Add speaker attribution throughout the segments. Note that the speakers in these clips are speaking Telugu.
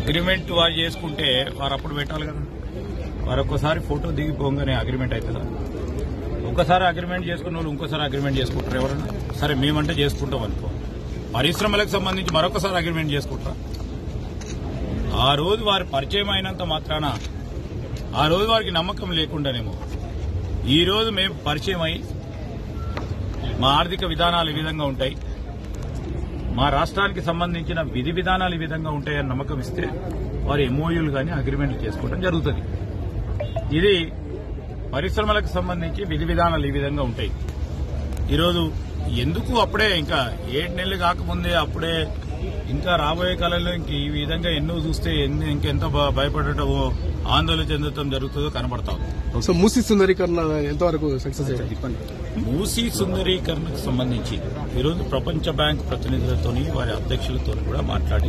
Speaker 1: అగ్రిమెంట్ వారు చేసుకుంటే వారు అప్పుడు పెట్టాలి కదా వారు ఒక్కసారి ఫోటో దిగిపోగానే అగ్రిమెంట్ అవుతుందా ఒక్కసారి అగ్రిమెంట్ చేసుకున్న వాళ్ళు ఇంకోసారి అగ్రిమెంట్ చేసుకుంటారు ఎవరన్నా సరే మేమంటే చేసుకుంటాం అనుకో పరిశ్రమలకు సంబంధించి మరొకసారి అగ్రిమెంట్ చేసుకుంటారా ఆ రోజు వారి పరిచయం అయినంత మాత్రాన ఆ రోజు వారికి నమ్మకం లేకుండానేమో ఈ రోజు మేము పరిచయం అయి మా ఆర్థిక విధానాలు ఈ విధంగా ఉంటాయి మా రాష్ట్రానికి సంబంధించిన విధి విధానాలు ఈ విధంగా ఉంటాయని నమ్మకం ఇస్తే వారు ఎంఓయూలు కానీ అగ్రిమెంట్లు చేసుకోవడం జరుగుతుంది ఇది పరిశ్రమలకు సంబంధించి విధి విధానాలు ఈ విధంగా ఉంటాయి ఈరోజు ఎందుకు అప్పుడే ఇంకా ఏడు నెలలు కాకముందే అప్పుడే ఇంకా రాబోయే కాలంలో ఇంక ఈ విధంగా ఎన్నో చూస్తే ఎన్ని- ఇంకెంత భ- భయపడటమో ఆందోళన చెందటం జరుగుతుందో కనబడతా ఉంది
Speaker 2: సో మూసి సుందరీకరణ ఎంతవరకు సక్సెస్ అయ్యింది
Speaker 1: మూసీ సుందరీకరణకు సంబంధించి ఈరోజు ప్రపంచ బ్యాంక్ ప్రతినిధులతోని వారి అధ్యక్షులతో కూడా మాట్లాడి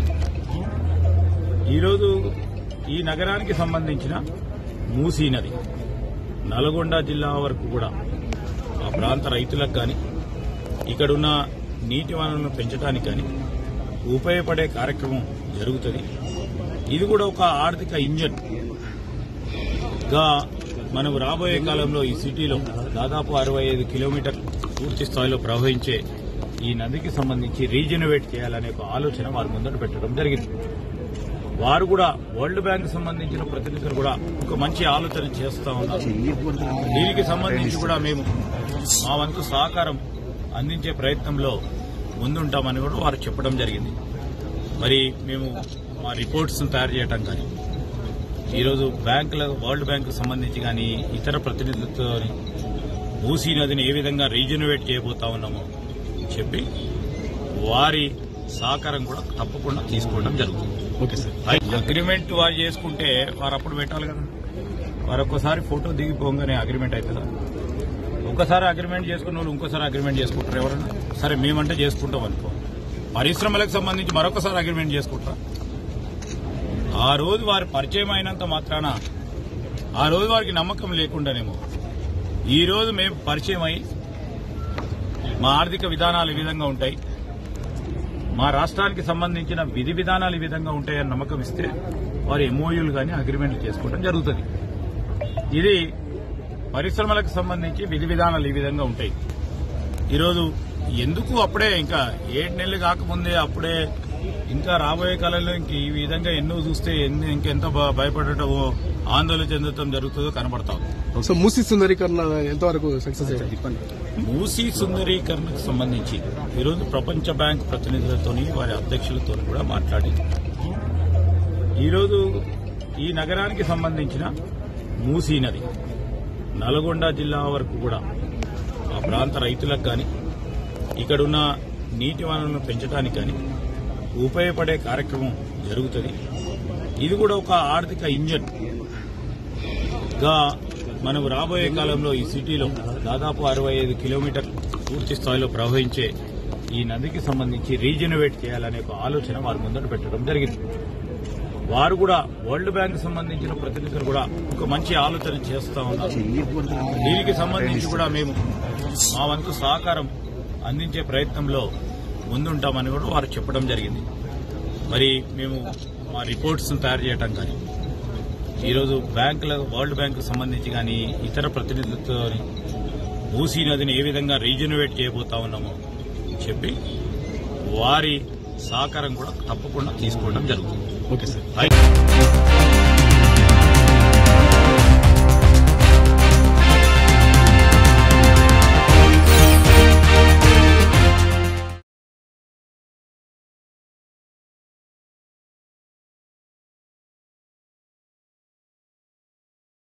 Speaker 1: ఈరోజు ఈ నగరానికి సంబంధించిన మూసీ నది నల్గొండ జిల్లా వరకు కూడా ఆ ప్రాంత రైతులకు కానీ ఇక్కడున్న నీటి వనరులను పెంచడానికి కానీ ఉపయోగపడే కార్యక్రమం జరుగుతుంది ఇది కూడా ఒక ఆర్థిక ఇంజన్ గా మనం రాబోయే కాలంలో ఈ సిటీలో దాదాపు అరవై ఐదు కిలోమీటర్ పూర్తి స్థాయిలో ప్రవహించే ఈ నదికి సంబంధించి రీజనరేట్ చేయాలనే ఒక ఆలోచన వారి ముందట పెట్టడం జరిగింది వారు కూడా వరల్డ్ బ్యాంక్ సంబంధించిన ప్రతినిధులు కూడా ఒక మంచి ఆలోచన చేస్తా ఉన్నారు దీనికి సంబంధించి కూడా మేము మా వంతు సహకారం అందించే ప్రయత్నంలో ముందుంటామని కూడా వారు చెప్పడం జరిగింది మరి మేము మా రిపోర్ట్స్ తయారు చేయటం కానీ ఈరోజు బ్యాంకుల వరల్డ్ బ్యాంకు సంబంధించి కానీ ఇతర ప్రతినిధులతో మూసీ నదిని ఏ విధంగా రీజనరేట్ చేయబోతా ఉన్నామో చెప్పి వారి సహకారం కూడా తప్పకుండా తీసుకోవడం జరుగుతుంది
Speaker 2: ఓకే సార్
Speaker 1: అగ్రిమెంట్ వారు చేసుకుంటే వారు అప్పుడు పెట్టాలి కదా వారు ఒక్కసారి ఫోటో దిగిపోగానే అగ్రిమెంట్ అవుతుందా ఒక్కసారి అగ్రిమెంట్ చేసుకున్న వాళ్ళు ఇంకోసారి అగ్రిమెంట్ చేసుకుంటారు ఎవరన్నా సరే మేమంటే చేసుకుంటాం అనుకో పరిశ్రమలకు సంబంధించి మరొకసారి అగ్రిమెంట్ చేసుకుంటారా ఆ రోజు వారి పరిచయం అయినంత మాత్రాన ఆ రోజు వారికి నమ్మకం లేకుండానేమో ఈ రోజు మేము పరిచయం అయి మా ఆర్థిక విధానాలు ఈ విధంగా ఉంటాయి మా రాష్ట్రానికి సంబంధించిన విధి విధానాలు ఈ విధంగా ఉంటాయని నమ్మకం ఇస్తే వారు ఎంఓయూలు కానీ అగ్రిమెంట్లు చేసుకోవడం జరుగుతుంది ఇది పరిశ్రమలకు సంబంధించి విధి విధానాలు ఈ విధంగా ఉంటాయి ఈరోజు ఎందుకు అప్పుడే ఇంకా ఏడు నెలలు కాకముందే అప్పుడే ఇంకా రాబోయే కాలంలో ఇంక ఈ విధంగా ఎన్నో చూస్తే ఎన్ని- ఇంకెంత భ- భయపడటమో ఆందోళన చెందటం జరుగుతుందో కనబడతా ఉంది
Speaker 2: సో మూసి సుందరీకరణ ఎంతవరకు సక్సెస్ అయ్యింది
Speaker 1: మూసీ సుందరీకరణకు సంబంధించి ఈరోజు ప్రపంచ బ్యాంక్ ప్రతినిధులతోని వారి అధ్యక్షులతో కూడా మాట్లాడి ఈరోజు ఈ నగరానికి సంబంధించిన మూసీ నది నల్గొండ జిల్లా వరకు కూడా ఆ ప్రాంత రైతులకు కానీ ఇక్కడున్న నీటి వనరులను పెంచడానికి కానీ ఉపయోగపడే కార్యక్రమం జరుగుతుంది ఇది కూడా ఒక ఆర్థిక ఇంజన్ గా మనం రాబోయే కాలంలో ఈ సిటీలో దాదాపు అరవై ఐదు కిలోమీటర్ పూర్తి స్థాయిలో ప్రవహించే ఈ నదికి సంబంధించి రీజనరేట్ చేయాలనే ఒక ఆలోచన వారి ముందట పెట్టడం జరిగింది వారు కూడా వరల్డ్ బ్యాంక్ సంబంధించిన ప్రతినిధులు కూడా ఒక మంచి ఆలోచన చేస్తా ఉన్నారు దీనికి సంబంధించి కూడా మేము మా వంతు సహకారం అందించే ప్రయత్నంలో ముందుంటామని కూడా వారు చెప్పడం జరిగింది మరి మేము మా రిపోర్ట్స్ తయారు చేయటం కానీ ఈరోజు బ్యాంకుల వరల్డ్ బ్యాంకు సంబంధించి కానీ ఇతర ప్రతినిధులతో మూసీ నదిని ఏ విధంగా రీజనరేట్ చేయబోతా ఉన్నామో చెప్పి వారి సహకారం కూడా తప్పకుండా తీసుకోవడం జరుగుతుంది
Speaker 2: ఓకే సార్